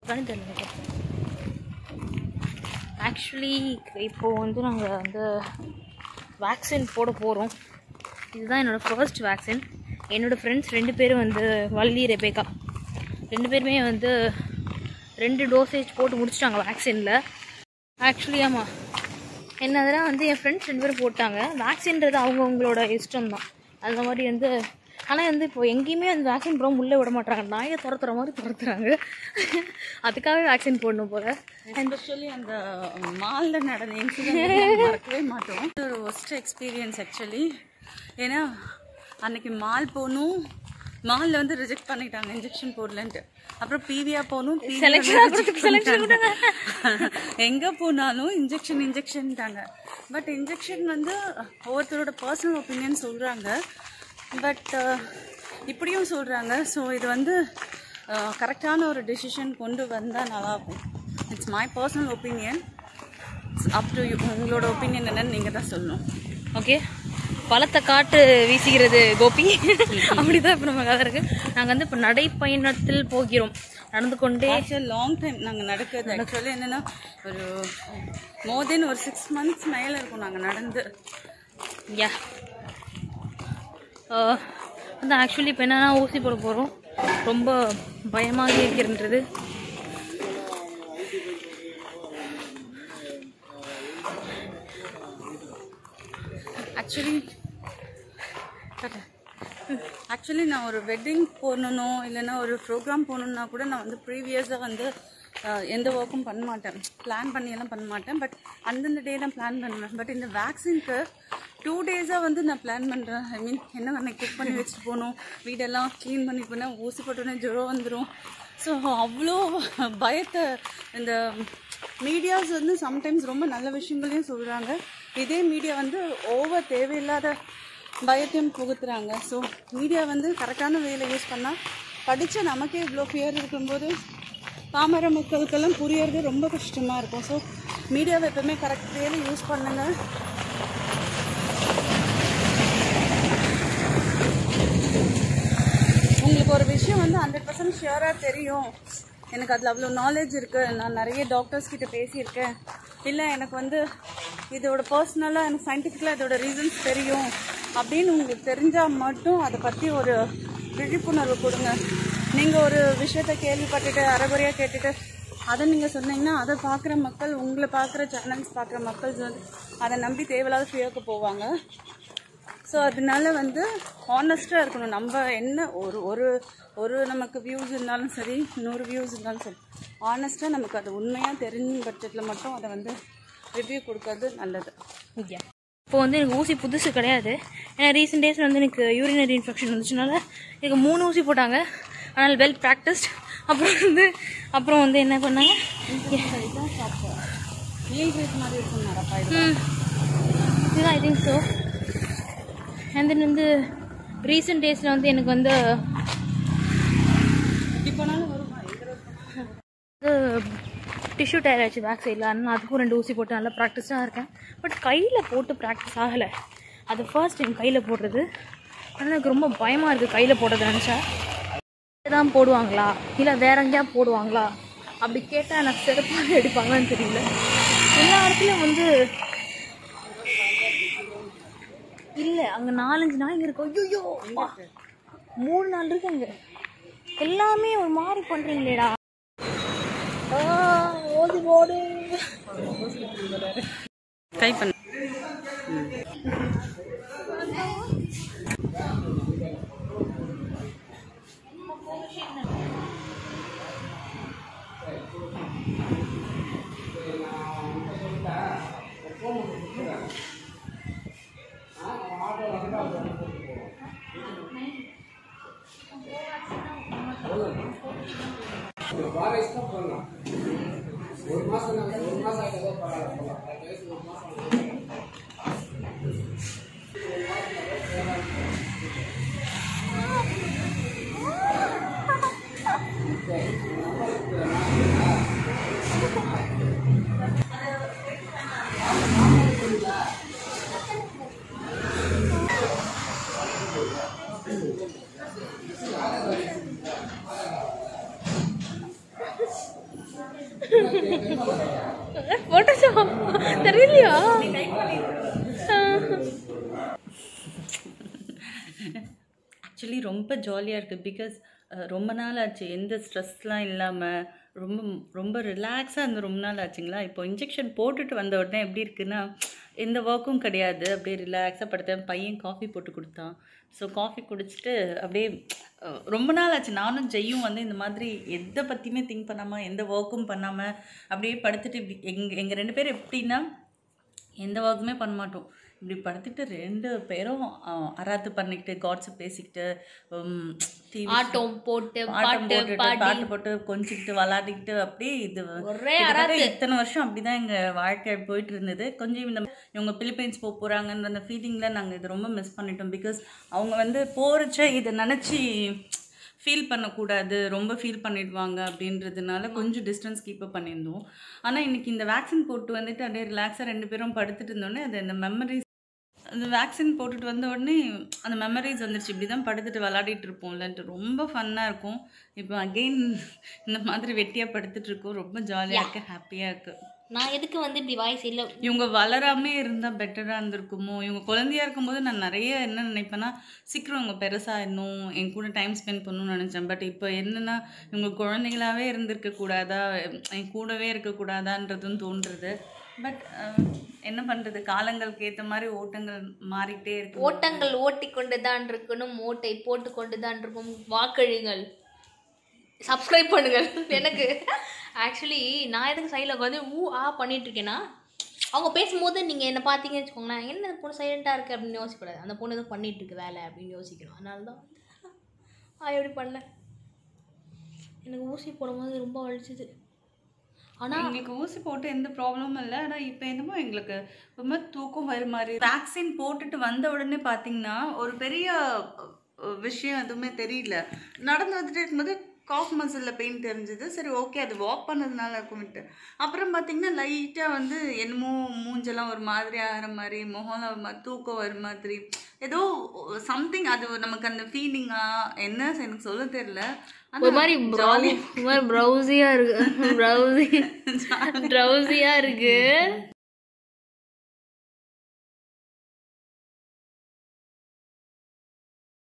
கண் தெரியல ஆக்சுவலி இப்போது வந்து நாங்கள் வந்து வேக்சின் போட போகிறோம் இதுதான் என்னோடய ஃபர்ஸ்ட் வேக்சின் என்னோடய ஃப்ரெண்ட்ஸ் ரெண்டு பேரும் வந்து வள்ளி ரெபேக்கா ரெண்டு பேருமே வந்து ரெண்டு டோசேஜ் போட்டு முடிச்சிட்டாங்க வேக்சினில் ஆக்சுவலி ஆமாம் என்னதுனா வந்து என் ஃப்ரெண்ட்ஸ் ரெண்டு பேரும் போட்டாங்க வேக்சின்றது அவங்கவுங்களோட இஷ்டம் தான் அந்த மாதிரி வந்து ஆனால் வந்து இப்போ எங்கேயுமே அந்த வேக்சின் போட உள்ளே விட மாட்டாங்க நாயை துரத்துற மாதிரி துரத்துறாங்க அதுக்காகவே வேக்சின் போடணும் போல எஸ்பெஷலி அந்த மாலில் நடந்த இன்சிடென்ட் மறக்கவே மாட்டோம் இது ஒரு ஒஸ்ட் எக்ஸ்பீரியன்ஸ் ஆக்சுவலி ஏன்னா அன்னைக்கு மால் போகணும் மாலில் வந்து ரிஜெக்ட் பண்ணிட்டாங்க இன்ஜெக்ஷன் போடலன்ட்டு அப்புறம் பிவியா போகணும் எங்க போனாலும் இன்ஜெக்ஷன் இன்ஜெக்ஷன்ட்டாங்க பட் இன்ஜெக்ஷன் வந்து ஒவ்வொருத்தரோட பர்சனல் ஒப்பீனியன் சொல்றாங்க பட் இப்படியும் சொல்றாங்க ஸோ இது வந்து கரெக்டான ஒரு டெசிஷன் கொண்டு வந்தால் நல்லாயிருக்கும் it's my personal opinion up to உங்களோட ஒப்பீனியன் என்னன்னு நீங்கள் தான் சொல்லணும் ஓகே பழத்தை காட்டு வீசுகிறது கோபி அப்படிதான் இப்போ நம்ம கதை இருக்கு நாங்கள் வந்து இப்போ நடைப்பயணத்தில் போகிறோம் நடந்து கொண்டே ஆக்சுவல் லாங் டைம் நாங்கள் நடக்கிறது ஆக்சுவலி என்னென்னா ஒரு மோர் தென் ஒரு சிக்ஸ் மந்த்ஸ் மேலே இருக்கும் நாங்கள் நடந்து யா வந்து ஆக்சுவலி இப்போ என்னன்னா ஊசி போட போகிறோம் ரொம்ப பயமாக இருக்கின்றது ஆக்சுவலி ஆக்சுவலி நான் ஒரு வெட்டிங் போகணும் இல்லைன்னா ஒரு ப்ரோக்ராம் போகணுன்னா கூட நான் வந்து ப்ரீவியஸாக வந்து அஹ், எந்த ஒர்க்கும் பண்ண மாட்டேன் பிளான் பண்ணியெல்லாம் பண்ண மாட்டேன் பட் அந்தந்த டே தான் பிளான் பண்ணுவேன் பட் இந்த வேக்சின்க்கு டூ டேஸாக வந்து நான் பிளான் பண்ணுறேன் ஐ மீன் என்ன அன்னைக்கு குக் பண்ணி வச்சுட்டு போகணும் வீடெல்லாம் க்ளீன் பண்ணி போனால் ஊசி போட்டோன்னே ஜுரம் வந்துடும் ஸோ அவ்வளோ பயத்தை இந்த மீடியாஸ் வந்து சம்டைம்ஸ் ரொம்ப நல்ல விஷயங்களையும் சொல்கிறாங்க இதே மீடியா வந்து ஓவர் தேவையில்லாத பயத்தையும் புகுத்துறாங்க ஸோ மீடியா வந்து கரெக்டான வேலை யூஸ் பண்ணால் படித்த நமக்கே இவ்வளோ ஃபியர் இருக்கும்போது பாமர மக்களுக்கெல்லாம் புரியறது ரொம்ப கஷ்டமாக இருக்கும் ஸோ மீடியாவை எப்பவுமே கரெக்ட் வேலை யூஸ் பண்ணுங்க உங்களுக்கு ஒரு விஷயம் வந்து ஹண்ட்ரட் பர்சன்ட் ஷியராக தெரியும் எனக்கு அதில் அவ்வளோ நாலேஜ் இருக்குது நான் நிறைய டாக்டர்ஸ் கிட்ட பேசியிருக்கேன் இல்லை எனக்கு வந்து இதோட பர்சனலாக எனக்கு சயின்டிஃபிக்கலாக இதோட ரீசன்ஸ் தெரியும் அப்படின்னு உங்களுக்கு தெரிஞ்சால் மட்டும் அதை பற்றி ஒரு விழிப்புணர்வு கொடுங்க நீங்கள் ஒரு விஷயத்த கேள்விப்பட்டுட்டு அரைகுறையாக கேட்டுட்டு அதை நீங்கள் சொன்னீங்கன்னா அதை பார்க்குற மக்கள் உங்களை பார்க்குற சேனல்ஸ் பார்க்குற மக்கள் வந்து அதை நம்பி தேவையில்லாத ஃபியருக்கு போவாங்க ஸோ அதனால வந்து ஹானஸ்ட்டாக இருக்கணும் நம்ம என்ன ஒரு ஒரு ஒரு நமக்கு வியூஸ் இருந்தாலும் சரி நூறு வியூஸ் இருந்தாலும் சரி ஹானஸ்ட்டாக நமக்கு அது உண்மையாக தெரிஞ்ச பட்சத்தில் மட்டும் அதை வந்து ரிவ்யூ கொடுக்கறது நல்லது யா இப்போ வந்து எனக்கு ஊசி புதுசு கிடையாது ஏன்னா ரீசெண்ட் டேஸ் வந்து எனக்கு யூரினரி இன்ஃபெக்ஷன் வந்துச்சுனால எனக்கு மூணு ஊசி போட்டாங்க ஆனால் வெல் ப்ராக்டிஸ்ட் அப்புறம் வந்து அப்புறம் வந்து என்ன பண்ணாங்க நீல் ரேட் மாதிரி இருக்குன்னாரப்பா இது ம் இதுதான் I think so and then வந்து ரீசெண்ட் டேஸில் வந்து எனக்கு வந்து இப்படி போனாலும் வருமா எங்க டிஷ்யூ டயர் ஆச்சு பேக் சைடில் அதனால் அதுக்கும் ரெண்டு ஊசி போட்டு நல்லா ப்ராக்டிஸாக இருக்கேன் பட் கையில் போட்டு ப்ராக்டிஸ் ஆகலை அது ஃபர்ஸ்ட் டைம் கையில் போடுறது ஆனால் எனக்கு ரொம்ப பயமாக இருக்குது கையில் போடுறது நினச்சா தான் போடுவாங்களா இல்லை வேற எங்கேயா போடுவாங்களா அப்படி கேட்டால் எனக்கு சிறப்பாக எடுப்பாங்களான்னு தெரியல எல்லா இடத்துலையும் வந்து இல்லை அங்கே நாலஞ்சு நாளைக்கு இருக்கும் ஐயோ மூணு நாள் இருக்கு அங்கே எல்லாமே ஒரு மாதிரி பண்ணுறீங்களேடா ஆ, ஓடி போடு ட்ரை பண்ண போட்டோஷா தெரியலையா ஆக்சுவலி ரொம்ப ஜாலியாக இருக்குது பிகாஸ் ரொம்ப நாள் ஆச்சு எந்த ஸ்ட்ரெஸ்லாம் இல்லாமல் ரொம்ப ரொம்ப ரிலாக்ஸாக இருந்து ரொம்ப நாள் ஆச்சுங்களா இப்போ இன்ஜெக்ஷன் போட்டுட்டு வந்த உடனே எப்படி இருக்குன்னா எந்த ஒர்க்கும் கிடையாது அப்படியே ரிலாக்ஸாக படுத்தேன் பையன் காஃபி போட்டு கொடுத்தான் ஸோ காஃபி குடிச்சிட்டு அப்படியே அஹ், ரொம்ப நாள் ஆச்சு நானும் ஜெய்யும் வந்து இந்த மாதிரி எதை பற்றியுமே திங்க் பண்ணாமல் எந்த ஒர்க்கும் பண்ணாமல் அப்படியே படுத்துட்டு இப்படி எங்கள் எங்கள் ரெண்டு பேரும் எப்படின்னா எந்த ஒர்க்குமே பண்ண மாட்டோம் இப்படி படுத்துட்டு ரெண்டு பேரும் அஹ், அராத்து பண்ணிக்கிட்டு காட்ஸ் பேசிக்கிட்டு டிவி ஆட்டம் போட்டு ஆட்டம் பாட்டு போட்டுட்டு பாடி பாட்டு போட்டு கொஞ்சிக்கிட்டு விளாடிக்கிட்டு அப்படியே இது ஒரே கிட்டத்தட்ட இத்தனை வருஷம் அப்படிதான் எங்க வாழ்க்கை போயிட்டு இருந்தது கொஞ்சம் இந்த இவங்க பிலிப்பைன்ஸ் போக போறாங்கன்ற அந்த ஃபீலிங்ல நாங்க இது ரொம்ப மிஸ் பண்ணிட்டோம் பிகாஸ் அவங்க வந்து போறச்ச இதை நினைச்சு ஃபீல் பண்ணக்கூடாது ரொம்ப ஃபீல் பண்ணிடுவாங்க அப்படின்றதுனால கொஞ்சம் டிஸ்டன்ஸ் கீப் அப் பண்ணியிருந்தோம் ஆனால் இன்னைக்கு இந்த வேக்சின் போட்டு வந்துட்டு அப்படியே ரிலாக்ஸாக ரெண்டு பேரும் படுத்துட்டு இருந்தோடனே அது அந்த மெமரிஸ் அந்த வேக்சின் போட்டுட்டு வந்த உடனே அந்த மெமரிஸ் வந்துருச்சு இப்படி தான் படுத்துட்டு விளாடிட்டு இருப்போம்லன்ட்டு ரொம்ப ஃபன்னாக இருக்கும் இப்போ அகெயின் இந்த மாதிரி வெட்டியாக படுத்துட்டு இருக்கோம் ரொம்ப ஜாலியாக இருக்கு ஹாப்பியாக இருக்கு நான் எதுக்கு வந்து இப்படி வாய்ஸ் இல்லை இவங்க வளராமே இருந்தால் பெட்டராக இருந்திருக்குமோ இவங்க குழந்தையா இருக்கும்போது நான் நிறைய என்ன நினைப்பேன்னா சீக்கிரம் இவங்க பெருசாகிடணும் என் கூட டைம் ஸ்பெண்ட் பண்ணணும்னு நினச்சேன் பட் இப்போ என்னன்னா இவங்க குழந்தைகளாகவே இருந்திருக்க கூடாதா என் கூடவே இருக்கக்கூடாதான்றதும் தோன்றுறது பட் என்ன பண்ணுறது காலங்களுக்கு ஏற்ற மாதிரி ஓட்டங்கள் மாறிக்கிட்டே இருக்கு ஓட்டங்கள் ஓட்டி கொண்டு தான் இருக்கணும் ஓட்டை போட்டு கொண்டு தான் இருக்கும் வாக்கழுங்கள் சப்ஸ்கிரைப் பண்ணுங்கள் எனக்கு ஆக்சுவலி நான் எதுக்கு சைடில் உட்காந்து ஊ ஆ பண்ணிட்டு இருக்கேன்னா அவங்க பேசும்போது நீங்கள் என்ன பார்த்தீங்கன்னு வச்சுக்கோங்களேன் என்ன இந்த பொண்ணு சைலண்ட்டாக இருக்குது அப்படின்னு யோசிக்கக்கூடாது அந்த பொண்ணு எதுவும் பண்ணிட்டு இருக்கு வேலை அப்படின்னு யோசிக்கணும் அதனால தான் ஆ எப்படி பண்ணேன் எனக்கு ஊசி போடும்போது ரொம்ப வலிச்சுது ஆனால் எங்களுக்கு ஊசி போட்டு எந்த ப்ராப்ளமும் இல்லை ஆனால் இப்போ என்னமோ எங்களுக்கு ரொம்ப தூக்கம் வர மாதிரி வேக்சின் போட்டுட்டு வந்த உடனே பார்த்தீங்கன்னா ஒரு பெரிய அஹ், விஷயம் எதுவுமே தெரியல நடந்து வந்துட்டு இருக்கும்போது காஃப் மசிலில் பெயின் தெரிஞ்சது சரி ஓகே அது வாக் பண்ணதுனால இருக்கும்ட்டு அப்புறம் பார்த்தீங்கன்னா லைட்டாக வந்து என்னமோ மூஞ்செல்லாம் ஒரு மாதிரி ஆகிற மாதிரி முகம்லாம் ஒரு மாதிரி தூக்கம் வர மாதிரி ஏதோ சம்திங் அது நமக்கு அந்த ஃபீலிங்கா என்ன எனக்கு சொல்ல தெரியல ஒரு மாதிரி ஜாலி ஒரு மாதிரி ப்ரௌசியாக இருக்கு ப்ரௌசி ட்ரௌசியாக இருக்கு